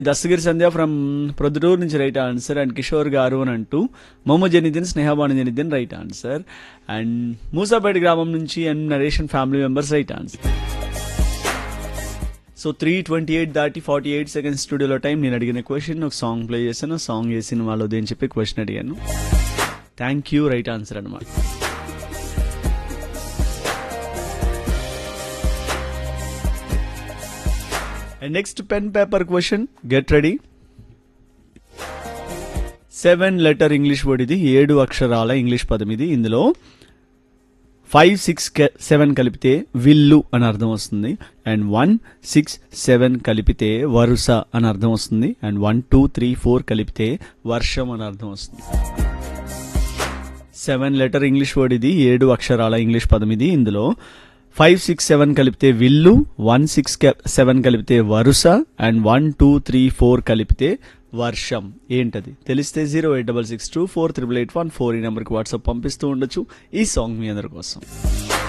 దస్తగిరి సంధ్య from Proddatur నుంచి right answer and Kishore గారు అని అంటూ Mohammed Janiddin Snehabanu Janiddin right answer and Moosapet గ్రామం నుంచి అండ్ నరేషన్ family members right answer so three twenty eight దాటి ఫార్టీ ఎయిట్ సెకండ్స్ స్టూడియోలో టైం నేను అడిగిన క్వశ్చన్ ఒక సాంగ్ ప్లే చేశాను సాంగ్ చేసిన వాళ్ళది అని చెప్పి క్వశ్చన్ అడిగాను థ్యాంక్ యూ రైట్ ఆన్సర్ అనమాట and next pen paper question get ready seven letter English word ఇది ఏడు అక్షరాల ఇంగ్లీష్ పదం ఇది ఇందులో ఫైవ్ సిక్స్ సెవెన్ కలిపితే విల్లు అని అర్థం వస్తుంది అండ్ వన్ సిక్స్ సెవెన్ కలిపితే వరుస అని అర్థం వస్తుంది and one two three four కలిపితే వర్షం అని అర్థం వస్తుంది సెవెన్ లెటర్ ఇంగ్లీష్ వర్డ్ ఇది ఏడు అక్షరాల ఇంగ్లీష్ పదం ఇది ఇందులో ఫైవ్ సిక్స్ సెవెన్ కలిపితే విల్లు వన్ సిక్స్ సెవెన్ కలిపితే వరుస and one two three four కలిపితే వర్షం ఏంటది తెలిస్తే zero eight double six two four triple eight one four ఈ నెంబర్కి వాట్సాప్ పంపిస్తూ ఉండొచ్చు ఈ సాంగ్ మీ అందరి కోసం